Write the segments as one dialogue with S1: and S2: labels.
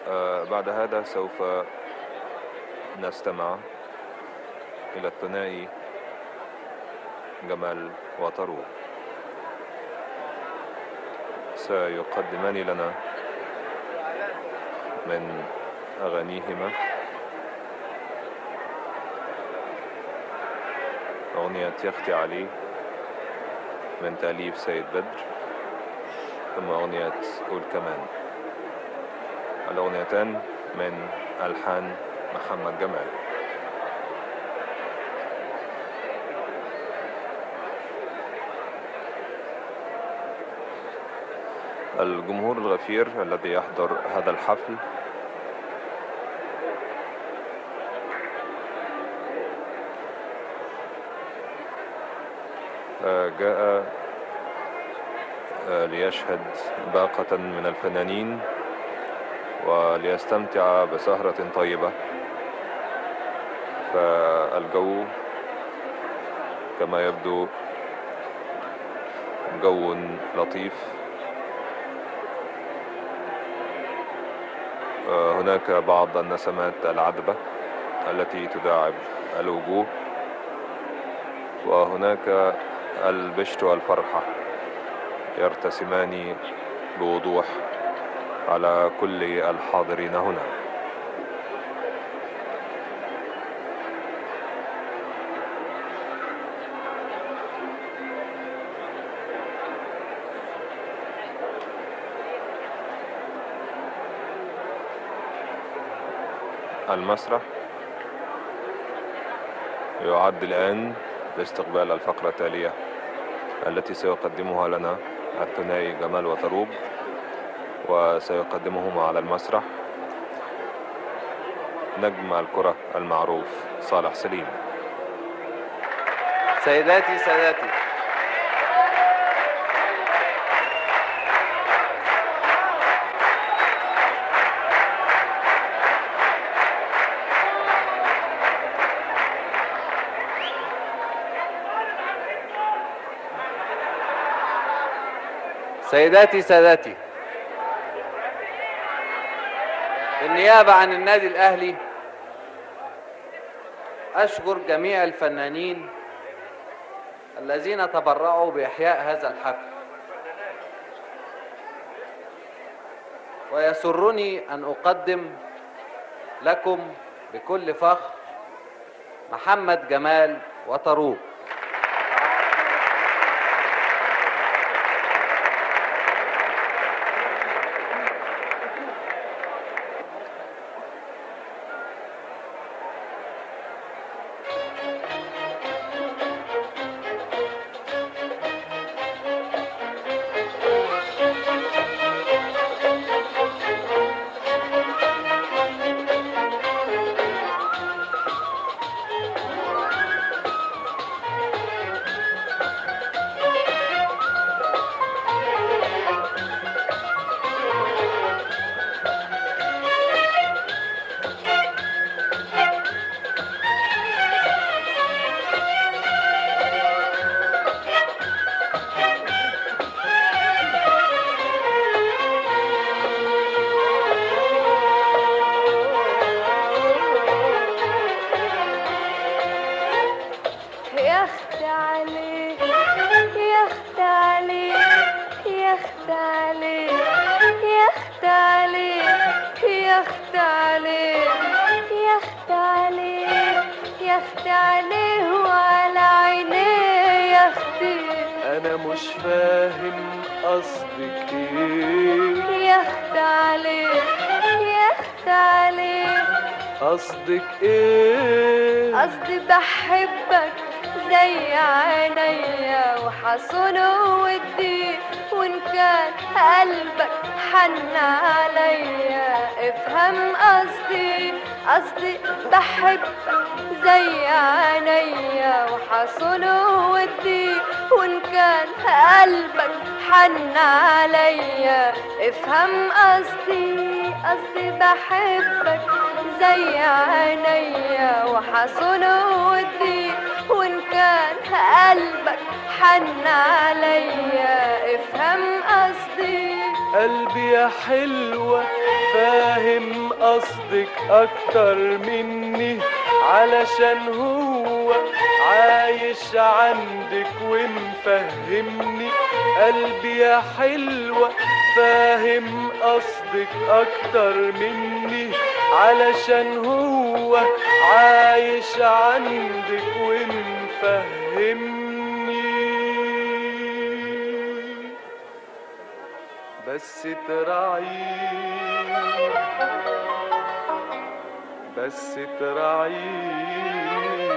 S1: آه، بعد هذا سوف نستمع إلى الثنائي جمال وطرو سيقدمان لنا من أغانيهما أغنية يختي علي من تأليف سيد بدر ثم أغنية قول كمان الأغنيتان من ألحان محمد جمال الجمهور الغفير الذي يحضر هذا الحفل جاء ليشهد باقة من الفنانين وليستمتع بسهرة طيبة فالجو كما يبدو جو لطيف هناك بعض النسمات العذبة التي تداعب الوجوه وهناك البشر والفرحة يرتسمان بوضوح على كل الحاضرين هنا المسرح يعد الآن لاستقبال الفقرة التالية التي سيقدمها لنا الثنائي جمال وطروب وسيقدمهما على المسرح نجم الكرة المعروف صالح سليم
S2: سيداتي ساداتي سيداتي ساداتي بالنيابة عن النادي الأهلي أشكر جميع الفنانين الذين تبرعوا بإحياء هذا الحفل ويسرني أن أقدم لكم بكل فخر محمد جمال وطروق
S3: يخت عليك يخت عليك يخت عليك يخت عليك يخت عليك يخت عليك يخت عليه وعلى عينيه يختي
S4: انا مش فاهم قصدك ايه
S3: يخت عليك يخت عليك
S4: قصدك ايه
S3: قصدي بحبك زي عينيا وحصن ودي وان كان قلبك حن عليا افهم قصدي قصدي بحبك زي عينيا وحصن ودي وان كان قلبك حن عليا افهم قصدي قصدي بحبك زي عينيا وحصن ودي وان كان قلبك حن عليا افهم قصدي
S4: قلبي يا حلوة فاهم قصدك اكتر مني علشان هو عايش عندك ومفهمني قلبي يا حلوة فاهم قصدك اكتر مني علشان هو عايش عندك ومفهمني بس تراعيه بس تراعيه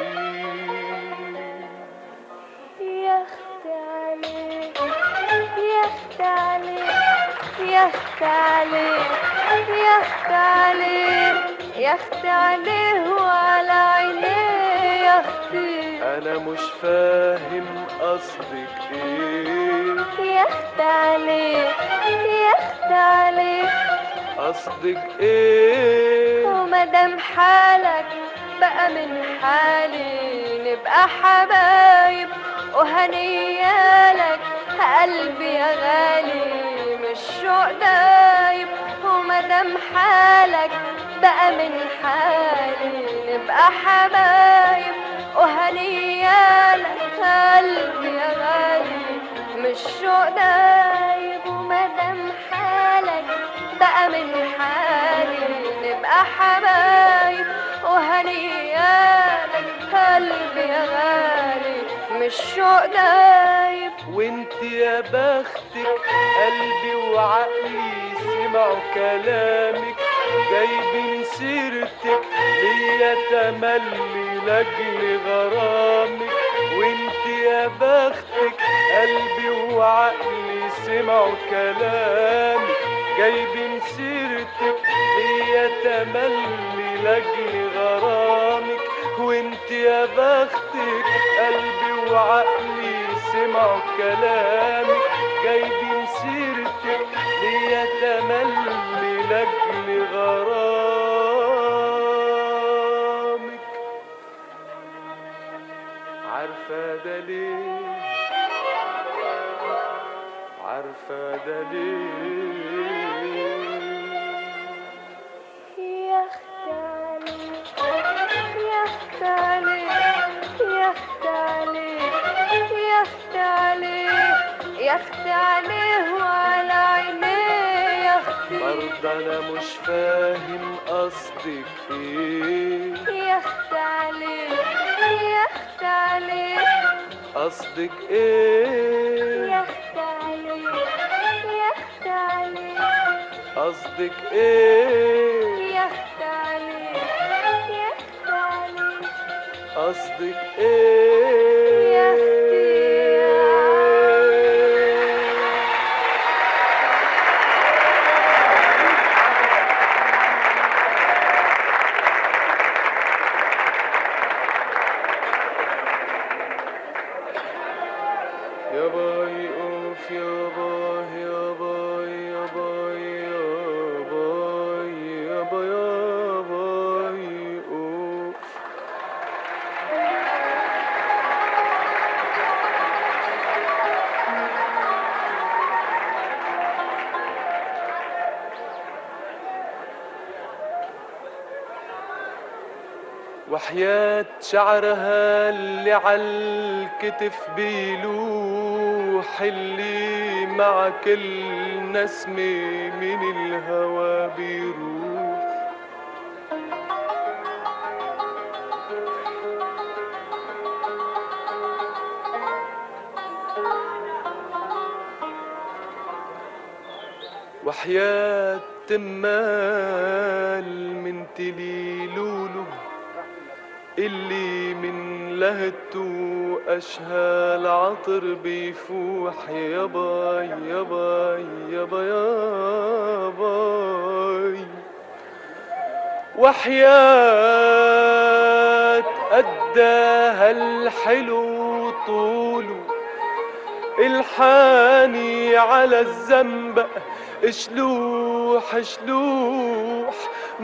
S3: يا اختي عليك يا اختي عليك يا اختي عليك يا اختي عليك يا اختي عليه وعلى عينيه يا اختي
S4: انا مش فاهم قصدك ايه
S3: يا اختي عليك يا اختي عليك
S4: قصدك ايه
S3: ومادام حالك بقى من حالي نبقى حبايب وهنيالك قلبي يا غالي مش شوق دايب ومادام حالك بقى من حالي نبقى حبايب وهنيالك قلبي يا غالي مش شوق دايب ومادام حالك بقى من حالي نبقى حبايب وهنيالك قلبي يا غالي مش شوق دايب
S4: وانت يا بختك قلبي وعقلي سمعوا كلامك جايبين سيرتك ليا تملي لاجل غرامك وانت يا بختك قلبي وعقلي سمعوا كلامك جايبين سيرتك ليا تملي لاجل غرامك وانت يا بختك قلبي وعقلي سمعوا كلامك جايبين سيرتك ليا تملي لاجل غرامك عارفة ده ليه عارفة ده ليه
S3: يا اختي عليك يا اختي عليك يا اختي عليك يا اختي عليك يا اختي عليه وعلى عينيه يا اختي
S4: برضه انا مش فاهم قصدك ايه
S3: يا اختي عليك يا اختي عليك
S4: قصدك ايه
S3: يا اختي عليك يا اختي عليك
S4: قصدك ايه
S3: يا اختي عليك يا اختي عليك
S4: قصدك ايه
S3: يا اختي
S4: يا باي اوف يا باي يا باي يا باي يا باي يا باي يا باي اوف وحياة شعرها اللي عالكتف بيلوح اللي مع كل نسمة من الهوى بيروح وحياة تمال من تليلولو اللي من لهته أشهى العطر بيفوح يا باي يا باي يا باي يا باي وحياة قدها الحلو طوله الحاني على الذنب شلوح شلوح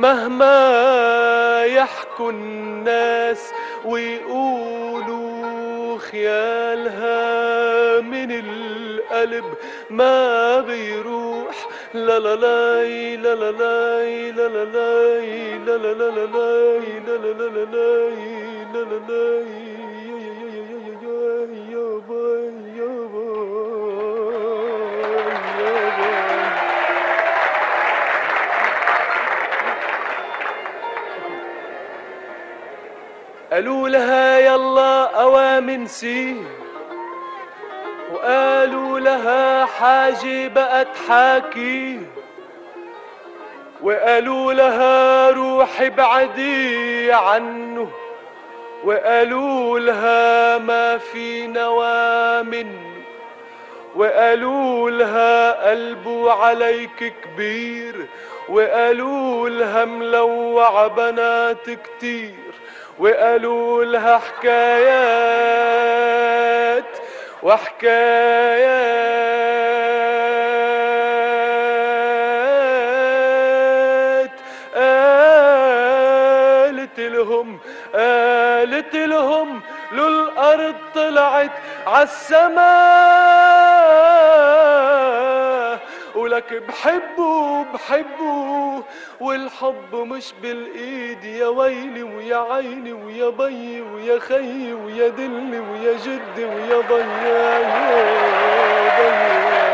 S4: مهما يحكوا الناس ويقولوا خيالها من القلب ما بيروح لا لا لاي لا لا لاي لا لا لاي لا لا لا لا لاي لا لا لا لا لاي لا لا لاي يا باي يا باي يا باي قالوا لها يلا اوامن سي وقالوا لها حاجة بقت حاكي وقالوا لها روحي بعدي عنه وقالوا لها ما في نوى منه وقالوا لها قلبه عليك كبير وقالوا لها ملوع بنات كتير وقالوا لها حكايات وحكايات قالت لهم قالت لهم لو الأرض طلعت عالسماء ولك بحبه بحبه والحب مش بالايد يا ويلي ويا عيني ويا بي ويا خيي ويا دلي ويا جدي ويا ضياي يا ضياي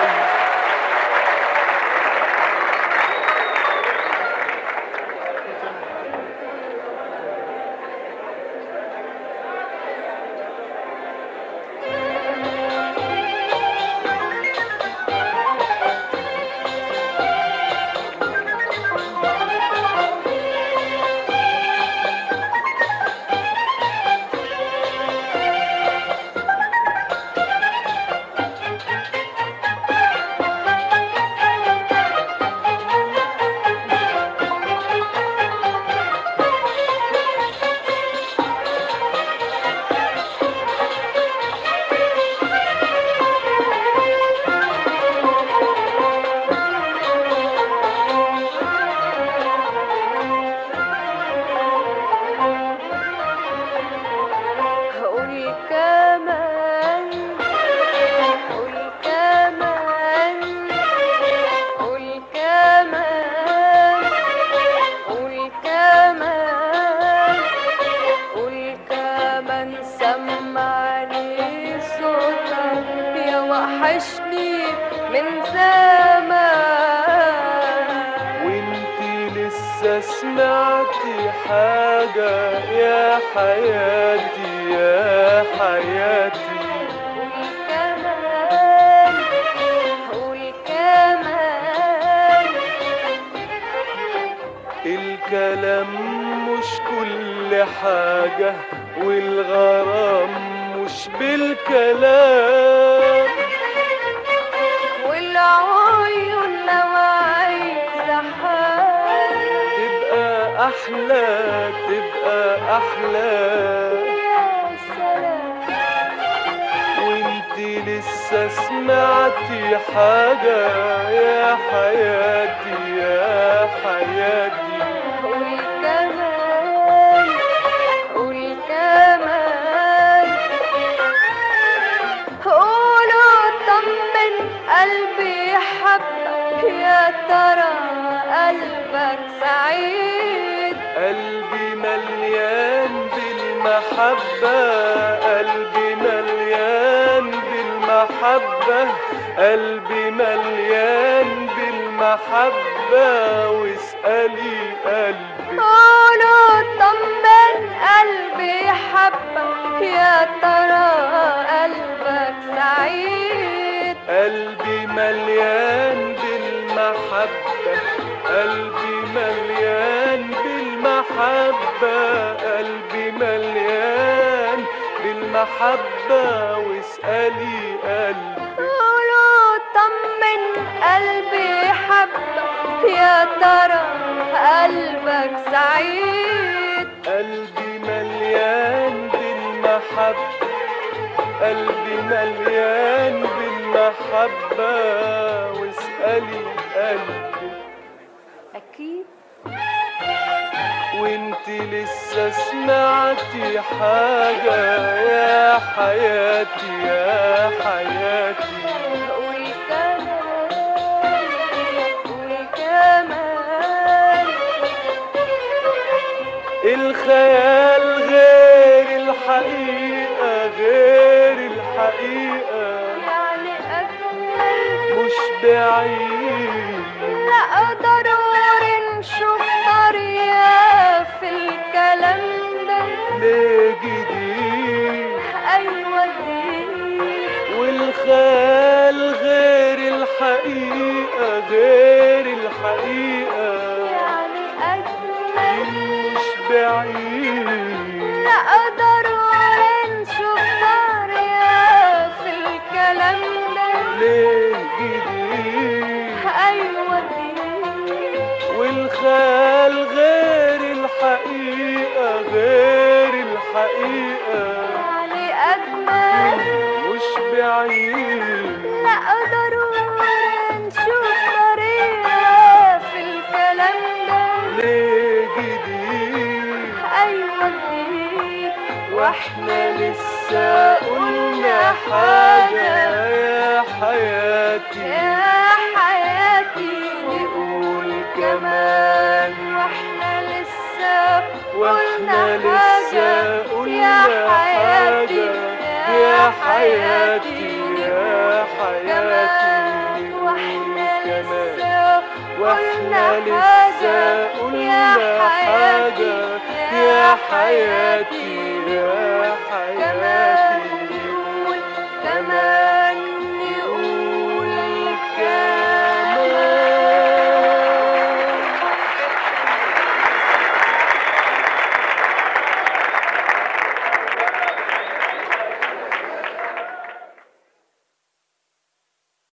S3: قول كمان قول كمان قول كمان قول كمان قول كمان سمعني صوتك يا وحشني من زمان
S4: وانتي لسه سمعتي حاجة يا حياتي يا حياتي
S3: قول كمان قول كمان
S4: الكلام مش كل حاجة والغرام مش بالكلام
S3: والعيون لو عايزة حاجة
S4: تبقى أحلى تبقى أحلى
S3: يا سلام
S4: وانتي لسه سمعتي حاجة يا حياتي يا حياتي
S3: قول كمان قول كمان قولوا طمن قلبي حبك يا ترى قلبك سعيد
S4: قلبي مليان بالمحبة قلبي مليان بالمحبة قلبي مليان بالمحبة واسألي قلبي
S3: قولوا طمن قلبي حبك يا ترى قلبك سعيد
S4: قلبي مليان بالمحبة قلبي مليان بالمحبة قلبي مليان بالمحبة واسألي قلبي
S3: قولوا طمن قلبي حبك يا ترى قلبك سعيد
S4: قلبي مليان بالمحبة قلبي مليان بالمحبة واسألي قلبي
S3: أكيد
S4: وانتي لسه سمعتي حاجة يا حياتي يا حياتي
S3: قول كمان
S4: الخيال غير الحقيقة غير الحقيقة
S3: يعني أجمل
S4: مش بعيد
S3: لا ضروري نشوف طريقة في الكلام ده
S4: ليه جديد
S3: أيوة دي
S4: والخيال غير الحقيقة غير الحقيقة
S3: يعني أجمل
S4: مش بعيد
S3: لا ضروري نشوف طريقة في الكلام ده
S4: ليه جديد
S3: أيوة دي
S4: والخيال غير الحقيقة غير الحقيقة
S3: يعني أجمل
S4: مش بعيد
S3: لا ضروري نشوف طريقة في الكلام ده
S4: ليه جديد
S3: أيوة دي
S4: واحنا لسه قلنا حاجة يا حياتي
S3: يا حياتي
S4: نقول كمان
S3: واحنا لسه
S4: واحنا
S3: قلنا
S4: لسه
S3: حاجة
S4: قلنا
S3: يا حياتي
S4: حاجة يا حياتي يا حياتي
S3: واحنا
S4: كمان
S3: لسه
S4: واحنا
S3: قلنا
S4: لسه
S3: حاجة
S4: قلنا
S3: يا
S4: حاجة
S3: حياتي
S4: يا حياتي يا حياتي